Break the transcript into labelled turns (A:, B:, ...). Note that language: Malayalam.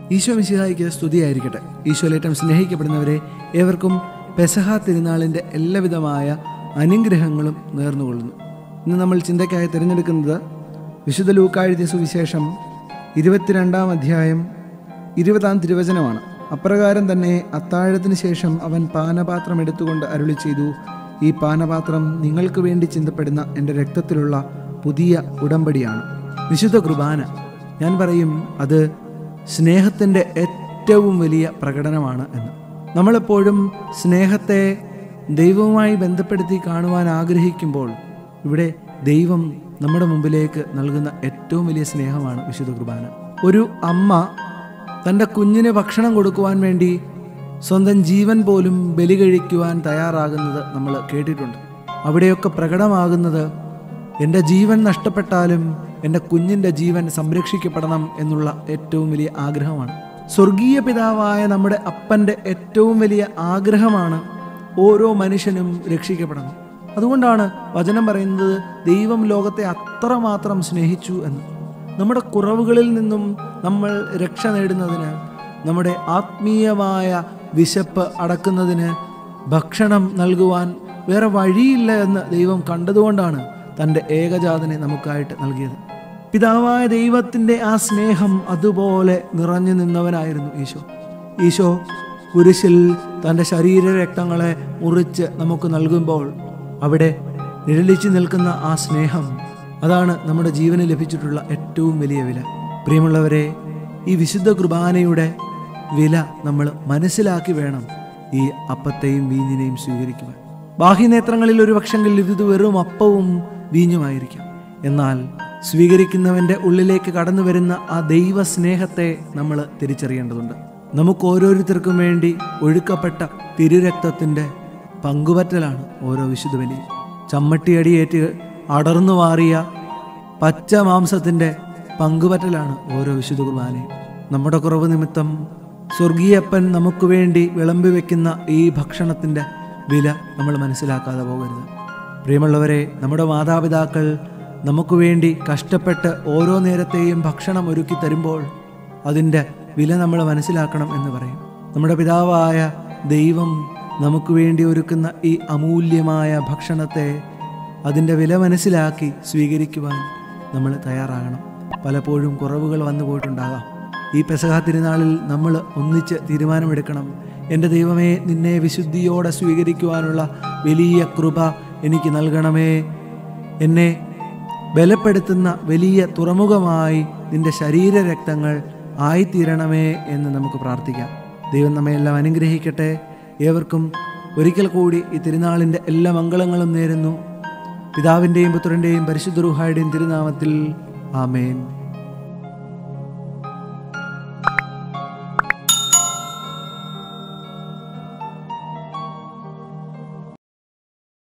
A: ഈശോ മിശിഹായിക്ക് സ്തുതിയായിരിക്കട്ടെ ഈശോലേറ്റം സ്നേഹിക്കപ്പെടുന്നവരെ ഏവർക്കും പെസഹ തിരുനാളിൻ്റെ എല്ലാവിധമായ അനുഗ്രഹങ്ങളും നേർന്നുകൊള്ളുന്നു ഇന്ന് നമ്മൾ ചിന്തയ്ക്കായി തിരഞ്ഞെടുക്കുന്നത് വിശുദ്ധ ലൂക്കാഴ്ച സുവിശേഷം ഇരുപത്തിരണ്ടാം അധ്യായം ഇരുപതാം തിരുവചനമാണ് അപ്രകാരം തന്നെ അത്താഴത്തിന് ശേഷം അവൻ പാനപാത്രം എടുത്തുകൊണ്ട് അരുളി ചെയ്തു ഈ പാനപാത്രം നിങ്ങൾക്ക് വേണ്ടി ചിന്തപ്പെടുന്ന എൻ്റെ രക്തത്തിലുള്ള പുതിയ ഉടമ്പടിയാണ് വിശുദ്ധ കുർബാന ഞാൻ പറയും അത് സ്നേഹത്തിൻ്റെ ഏറ്റവും വലിയ പ്രകടനമാണ് എന്ന് നമ്മളെപ്പോഴും സ്നേഹത്തെ ദൈവവുമായി ബന്ധപ്പെടുത്തി കാണുവാൻ ആഗ്രഹിക്കുമ്പോൾ ഇവിടെ ദൈവം നമ്മുടെ മുമ്പിലേക്ക് നൽകുന്ന ഏറ്റവും വലിയ സ്നേഹമാണ് വിശുദ്ധ കുർബാന ഒരു അമ്മ തൻ്റെ കുഞ്ഞിന് ഭക്ഷണം കൊടുക്കുവാൻ വേണ്ടി സ്വന്തം ജീവൻ പോലും ബലി കഴിക്കുവാൻ തയ്യാറാകുന്നത് നമ്മൾ കേട്ടിട്ടുണ്ട് അവിടെയൊക്കെ പ്രകടമാകുന്നത് എൻ്റെ ജീവൻ നഷ്ടപ്പെട്ടാലും എൻ്റെ കുഞ്ഞിൻ്റെ ജീവൻ സംരക്ഷിക്കപ്പെടണം എന്നുള്ള ഏറ്റവും വലിയ ആഗ്രഹമാണ് സ്വർഗീയ പിതാവായ നമ്മുടെ അപ്പൻ്റെ ഏറ്റവും വലിയ ആഗ്രഹമാണ് ഓരോ മനുഷ്യനും രക്ഷിക്കപ്പെടണം അതുകൊണ്ടാണ് വചനം പറയുന്നത് ദൈവം ലോകത്തെ അത്രമാത്രം സ്നേഹിച്ചു എന്ന് നമ്മുടെ കുറവുകളിൽ നിന്നും നമ്മൾ രക്ഷ നേടുന്നതിന് നമ്മുടെ ആത്മീയമായ വിശപ്പ് അടക്കുന്നതിന് ഭക്ഷണം നൽകുവാൻ വേറെ വഴിയില്ല എന്ന് ദൈവം കണ്ടതുകൊണ്ടാണ് തൻ്റെ ഏകജാതനെ നമുക്കായിട്ട് നൽകിയത് പിതാവായ ദൈവത്തിൻ്റെ ആ സ്നേഹം അതുപോലെ നിറഞ്ഞു നിന്നവനായിരുന്നു ഈശോ ഈശോ കുരിശിൽ തൻ്റെ ശരീര രക്തങ്ങളെ മുറിച്ച് നമുക്ക് നൽകുമ്പോൾ അവിടെ നിഴലിച്ചു നിൽക്കുന്ന ആ സ്നേഹം അതാണ് നമ്മുടെ ജീവന് ലഭിച്ചിട്ടുള്ള ഏറ്റവും വലിയ വില പ്രിയമുള്ളവരെ ഈ വിശുദ്ധ കുർബാനയുടെ വില നമ്മൾ മനസ്സിലാക്കി വേണം ഈ അപ്പത്തെയും വീഞ്ഞിനെയും സ്വീകരിക്കുവാൻ ബാഹ്യനേത്രങ്ങളിൽ ഒരു പക്ഷെങ്കിൽ ഇത് വെറും അപ്പവും വീഞ്ഞുമായിരിക്കാം എന്നാൽ സ്വീകരിക്കുന്നവന്റെ ഉള്ളിലേക്ക് കടന്നു വരുന്ന ആ ദൈവ സ്നേഹത്തെ നമ്മൾ തിരിച്ചറിയേണ്ടതുണ്ട് നമുക്ക് ഓരോരുത്തർക്കും വേണ്ടി ഒഴുക്കപ്പെട്ട തിരുരക്തത്തിൻ്റെ പങ്കുപറ്റലാണ് ഓരോ വിശുദ്ധ ബലി ചമ്മട്ടിയടിയേറ്റ് അടർന്നു മാറിയ പച്ച മാംസത്തിൻ്റെ പങ്കുപറ്റലാണ് ഓരോ വിശുദ്ധ കുർബാനയും നമ്മുടെ കുറവ് നിമിത്തം സ്വർഗീയപ്പൻ നമുക്ക് വേണ്ടി വിളമ്പി വെക്കുന്ന ഈ ഭക്ഷണത്തിൻ്റെ വില നമ്മൾ മനസ്സിലാക്കാതെ പോകരുത് പ്രിയമുള്ളവരെ നമ്മുടെ മാതാപിതാക്കൾ നമുക്ക് വേണ്ടി കഷ്ടപ്പെട്ട് ഓരോ നേരത്തെയും ഭക്ഷണം ഒരുക്കി തരുമ്പോൾ അതിൻ്റെ വില നമ്മൾ മനസ്സിലാക്കണം എന്ന് പറയും നമ്മുടെ പിതാവായ ദൈവം നമുക്ക് വേണ്ടി ഒരുക്കുന്ന ഈ അമൂല്യമായ ഭക്ഷണത്തെ അതിൻ്റെ വില മനസ്സിലാക്കി സ്വീകരിക്കുവാൻ നമ്മൾ തയ്യാറാകണം പലപ്പോഴും കുറവുകൾ വന്നു പോയിട്ടുണ്ടാകാം ഈ പെസഹ തിരുനാളിൽ നമ്മൾ ഒന്നിച്ച് തീരുമാനമെടുക്കണം എൻ്റെ ദൈവമേ നിന്നെ വിശുദ്ധിയോടെ സ്വീകരിക്കുവാനുള്ള വലിയ കൃപ എനിക്ക് നൽകണമേ എന്നെ ബലപ്പെടുത്തുന്ന വലിയ തുറമുഖമായി നിന്റെ ശരീരരക്തങ്ങൾ ആയിത്തീരണമേ എന്ന് നമുക്ക് പ്രാർത്ഥിക്കാം ദൈവം നമ്മയെല്ലാം അനുഗ്രഹിക്കട്ടെ ഏവർക്കും ഒരിക്കൽ കൂടി ഈ തിരുനാളിൻ്റെ എല്ലാ മംഗളങ്ങളും നേരുന്നു പിതാവിൻ്റെയും പുത്രൻ്റെയും പരിശുദ്ധ റുഹായുടെയും തിരുനാമത്തിൽ ആമേൻ